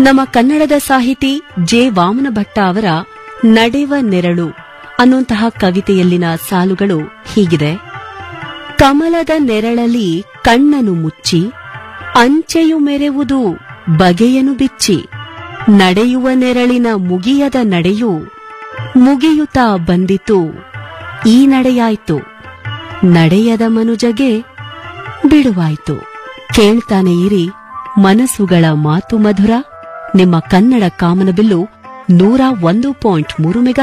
ನಮ್ಮ ಕನ್ನಡದ ಸಾಹಿತಿ ಜೆ ವಾಮನ ಭಟ್ಟ ಅವರ ನಡೆವ ನೆರಳು ಅನ್ನುವಂತಹ ಕವಿತೆಯಲ್ಲಿನ ಸಾಲುಗಳು ಹೀಗಿದೆ ಕಮಲದ ನೆರಳಲ್ಲಿ ಕಣ್ಣನು ಮುಚ್ಚಿ ಅಂಚೆಯು ಮೆರೆವುದು ಬಗೆಯನು ಬಿಚ್ಚಿ ನಡೆಯುವ ನೆರಳಿನ ಮುಗಿಯದ ನಡೆಯು ಮುಗಿಯುತ್ತಾ ಬಂದಿತು ಈ ನಡೆಯಾಯ್ತು ನಡೆಯದ ಮನುಜಗೆ ಬಿಡುವಾಯ್ತು ಕೇಳ್ತಾನೆ ಇರಿ ಮನಸ್ಸುಗಳ ಮಾತು ಮಧುರ ನಿಮ್ಮ ಕನ್ನಡ ಕಾಮನಬಿಲ್ಲು ನೂರ ಒಂದು ಪಾಯಿಂಟ್ ಮೂರು ಮೆಗಾ